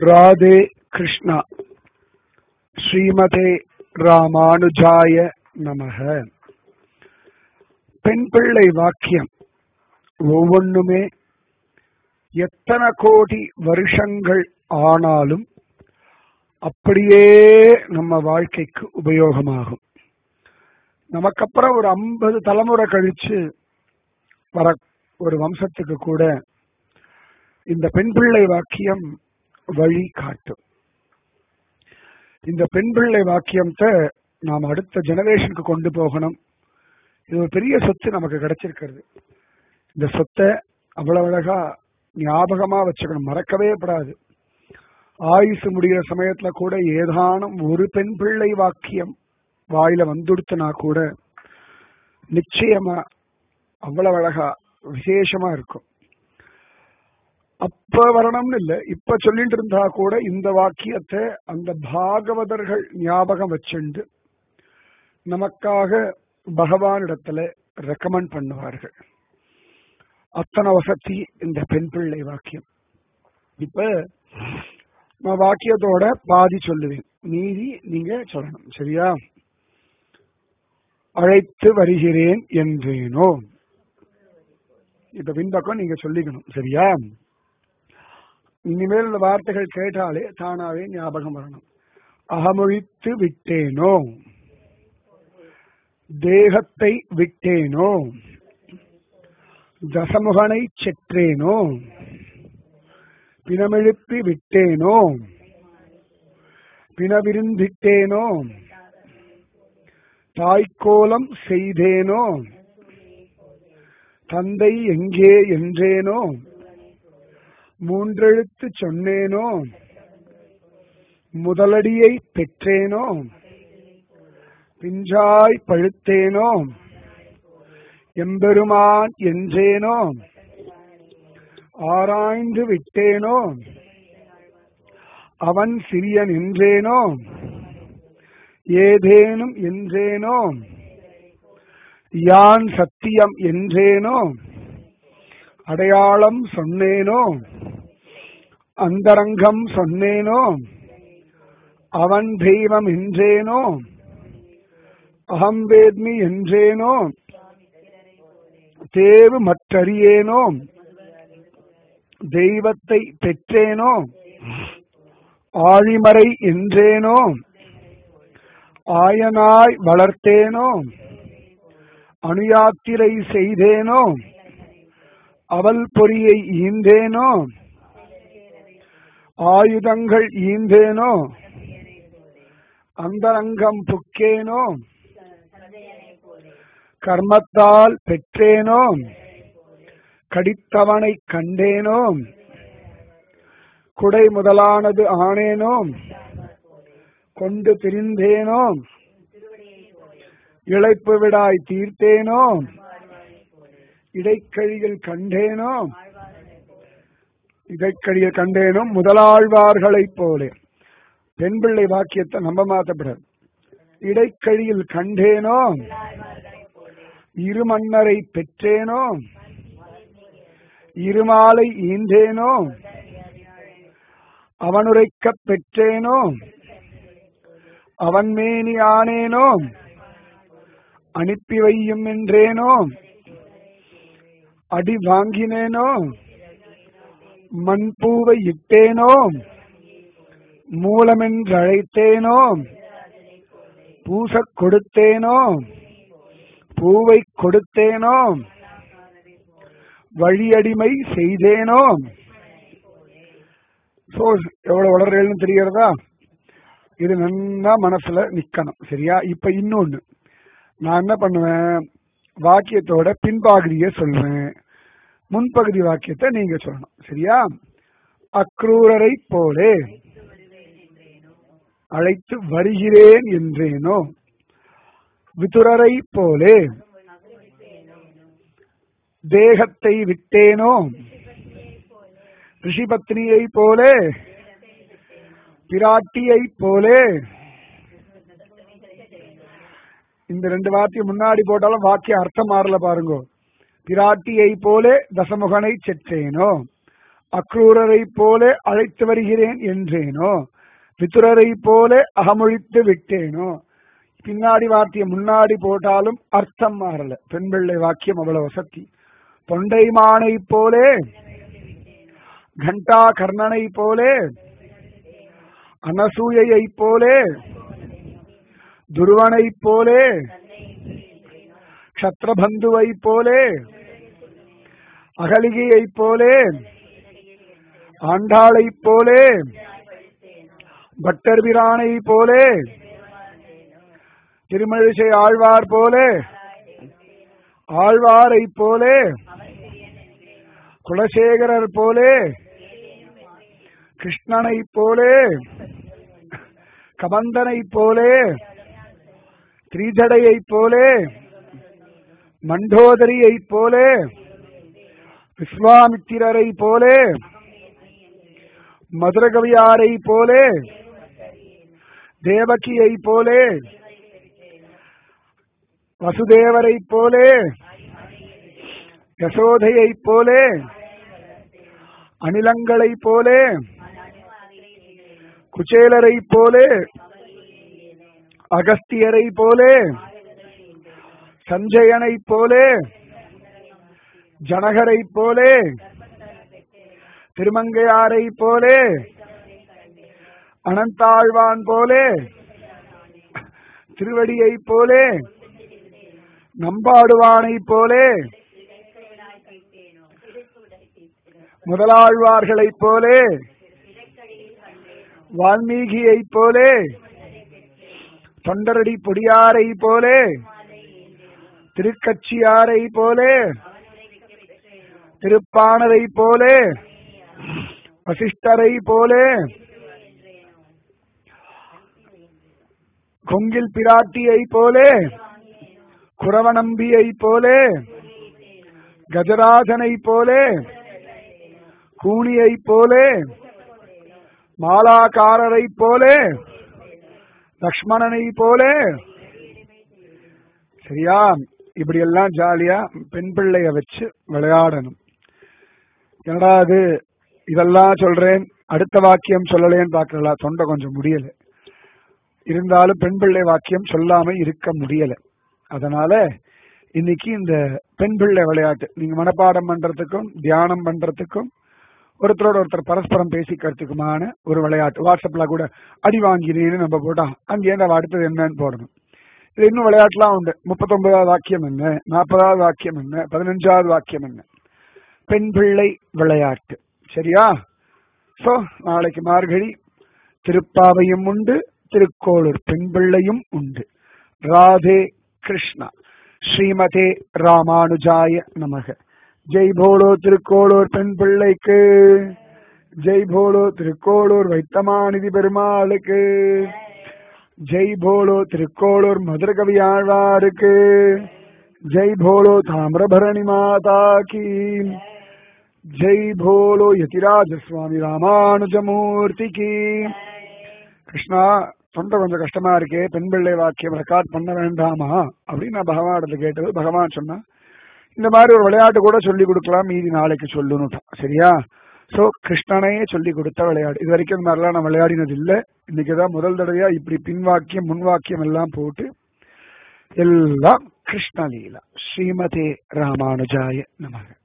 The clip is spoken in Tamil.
ராதே கிருஷ்ணா ஸ்ரீமதே ராமானுஜாய நமக பெண் பிள்ளை வாக்கியம் ஒவ்வொன்றுமே எத்தனை கோடி வருஷங்கள் ஆனாலும் அப்படியே நம்ம வாழ்க்கைக்கு உபயோகமாகும் நமக்கப்புறம் ஒரு ஐம்பது தலைமுறை கழிச்சு வர ஒரு வம்சத்துக்கு கூட இந்த பெண் பிள்ளை வாக்கியம் வழி காட்டும் இந்த பெண் பிள்ளை வாக்கியத்தை நாம் அடுத்த ஜெனரேஷனுக்கு கொண்டு போகணும் இது ஒரு பெரிய சொத்து நமக்கு கிடைச்சிருக்கிறது இந்த சொத்தை அவ்வளவு அழகா ஞாபகமா வச்சுக்கணும் மறக்கவே படாது ஆயுசு முடிகிற சமயத்துல கூட ஏதானும் ஒரு பெண் பிள்ளை வாக்கியம் வாயில வந்துடுத்துனா கூட நிச்சயமா அவ்வளவு அழகா விசேஷமா இருக்கும் அப்ப வரணும்னு இல்ல இப்ப சொல்லிட்டு இருந்தா கூட இந்த வாக்கியத்தை அந்த பாகவதர்கள் ஞாபகம் வச்சுண்டு நமக்காக பகவானிடத்துல ரெக்கமெண்ட் பண்ணுவார்கள் அத்தனை வசதி இந்த பெண் பிள்ளை வாக்கியம் இப்ப நான் வாக்கியத்தோட பாதி சொல்லுவேன் மீதி நீங்க சொல்லணும் சரியா அழைத்து வருகிறேன் என்றேனோ இப்ப பின்பக்கம் நீங்க சொல்லிக்கணும் சரியா இனிமேல் இந்த வார்த்தைகள் கேட்டாலே தானாவே ஞாபகம் வரணும் அகமொழித்து விட்டேனோ தேகத்தை விட்டேனோ தசமுகனை செற்றேனோ பிணமெழுப்பி விட்டேனோ பிணவிருந்திட்டேனோ தாய்க்கோலம் செய்தேனோ தந்தை எங்கே என்றேனோ மூன்றெழுத்து சொன்னேனோ முதலடியை பெற்றேனோ பிஞ்சாய் பழுத்தேனோ எம்பெருமான் என்றேனோ ஆராய்ந்து விட்டேனோ அவன் சிறியன் என்றேனோ ஏதேனும் என்றேனோ யான் சத்தியம் என்றேனோ அடையாளம் சொன்னேனோ அந்தரங்கம் சொன்னேனோ அவன் தெய்வம் என்றேனோ அகம் வேத்மி என்றேனோ தேவு மற்றறியேனோ தெய்வத்தை பெற்றேனோ ஆழிமறை என்றேனோ ஆயனாய் வளர்த்தேனோ அணுயாத்திரை செய்தேனோ அவல் பொறியை ஈந்தேனோ ஆயுதங்கள் ஈந்தேனோ அந்தரங்கம் புக்கேனோ கர்மத்தால் பெற்றேனோ கடித்தவனை கண்டேனோ குடை முதலானது ஆனேனோ கொண்டு பிரிந்தேனோ இழைப்பு விடாய் தீர்த்தேனோ இடைக்கழிகள் கண்டேனோ இடைக்கழிகள் கண்டேனோ முதலாழ்வார்களைப் போலே பெண் பிள்ளை வாக்கியத்தை நம்ப மாத்தப்படாது இடைக்கழியில் கண்டேனோ இருமன்னரை பெற்றேனோ இருமாலை ஈந்தேனோ அவனுரைக்கப் பெற்றேனோ அவன் மேனி ஆனேனோ அனுப்பி வையும் என்றேனோ அடி வாங்கினேனோ மண்பூவை இட்டேனோ மூலமென்று அழைத்தேனோ பூசக் கொடுத்தேனோ பூவை கொடுத்தேனோ வழியடிமை செய்தேனோ சோ எவ்வளவு வளர்றேன்னு தெரியறதா இது நன்னா மனசுல நிக்கணும் சரியா இப்ப இன்னொன்னு நான் என்ன பண்ணுவேன் வாக்கியத்தோட பின்பகுதியை சொல்வேன் முன்பகுதி வாக்கியத்தை நீங்க சொல்லணும் சரியா அக்ரூரரை போலே அழைத்து வருகிறேன் என்றேனோ விதுரரை போலே தேகத்தை விட்டேனோ ரிஷிபத்னியை போலே பிராட்டியை போலே இந்த ரெண்டு வார்த்தையை முன்னாடி போட்டாலும் வாக்கிய அர்த்தம் மாறல பாருங்க பிராட்டியை போலே தசமுகனை செற்றேனோ அக்ரூரரை போல அழைத்து வருகிறேன் என்றேனோ விதுரரை போல அகமொழித்து விட்டேனோ பின்னாடி வார்த்தையை முன்னாடி போட்டாலும் அர்த்தம் மாறல பெண் பிள்ளை வாக்கியம் அவ்வளவு வசத்தி தொண்டை மானை போலே கண்டா கர்ணனை போலே அனசூயை போலே துருவனை போலே க்ஷத்ரபந்துவை போலே அகலிகையை போலே ஆண்டாளை போலே பட்டர் பிரானை போலே திருமழிசை ஆழ்வார் போலே ஆழ்வாரை போலே குலசேகரர் போலே கிருஷ்ணனை போலே கபந்தனை போலே திரிஜடையை போலே மண்டோதரியை போலே விஸ்வாமித்திரரை போலே மதுரகவியாரை போலே தேவகியை போலே வசுதேவரை போலே யசோதையை போலே அணிலங்களை போலே குச்சேலரை போலே அகஸ்தியரை போலே சஞ்சயனை போலே ஜனகரை போலே திருமங்கையாரை போலே அனந்தாழ்வான் போலே திருவடியை போலே நம்பாடுவானை போலே முதலாழ்வார்களைப் போலே வால்மீகியைப் போலே தொண்டரடி பொடியாரை போலே திருக்கட்சியாரை போலே திருப்பாணரை போலே வசிஷ்டரை போலே கொங்கில் பிராட்டியை போலே குரவநம்பியை போலே கஜராஜனை போலே கூனியை போலே மாலாக்காரரை போலே லக்ஷ்மணனை போலே சரியா இப்படி எல்லாம் ஜாலியா பெண் பிள்ளைய வச்சு விளையாடணும் என்னடா அது இதெல்லாம் சொல்றேன் அடுத்த வாக்கியம் சொல்லலேன்னு பாக்கல தொண்டை கொஞ்சம் முடியல இருந்தாலும் பெண் பிள்ளை வாக்கியம் சொல்லாம இருக்க முடியல அதனால இன்னைக்கு இந்த பெண் பிள்ளை விளையாட்டு நீங்க மனப்பாடம் பண்றதுக்கும் தியானம் பண்றதுக்கும் ஒருத்தரோட ஒருத்தர் பரஸ்பரம் பேசிக்கிறதுக்குமான ஒரு விளையாட்டு வாட்ஸ்அப்ல கூட அடி வாங்கினேன்னு நம்ம போட்டா அங்கே நம்ம அடுத்தது என்னன்னு போடணும் இது இன்னும் விளையாட்டுலாம் உண்டு முப்பத்தொன்பதாவது வாக்கியம் என்ன நாற்பதாவது வாக்கியம் என்ன பதினஞ்சாவது வாக்கியம் என்ன பெண் பிள்ளை விளையாட்டு சரியா சோ நாளைக்கு மார்கழி திருப்பாவையும் உண்டு திருக்கோளூர் பெண் பிள்ளையும் உண்டு ராதே கிருஷ்ணா ஸ்ரீமதே ராமானுஜாய நமக ஜெய் போலோ திருக்கோளூர் பெண் பிள்ளைக்கு ஜெய் போலோ திருக்கோளூர் வைத்தமாநிதி பெருமாளுக்கு ஜெய் போலோ திருக்கோளூர் மதுரகவி ஆழ்வாருக்கு ஜெய் போலோ தாமிரபரணி மாதா கீ ஜெய் போலோ யதிராஜ சுவாமி ராமானுஜமூர்த்தி கீ கிருஷ்ணா தொண்டை கொஞ்சம் கஷ்டமா இருக்கே பெண் பிள்ளை வாக்கியம் ரெக்கார்ட் பண்ண வேண்டாமா அப்படின்னு நான் பகவான் கேட்டது பகவான் சொன்னா இந்த மாதிரி ஒரு விளையாட்டு கூட சொல்லி கொடுக்கலாம் மீதி நாளைக்கு சொல்லணுட்டான் சரியா சோ கிருஷ்ணனையே சொல்லி கொடுத்த விளையாடு இது வரைக்கும் இந்த மாதிரிலாம் நான் விளையாடினது இல்லை இன்னைக்குதான் முதல் தடவையா இப்படி பின்வாக்கியம் முன்வாக்கியம் எல்லாம் போட்டு எல்லாம் கிருஷ்ணலீலா ஸ்ரீமதே ராமானுஜாய நமக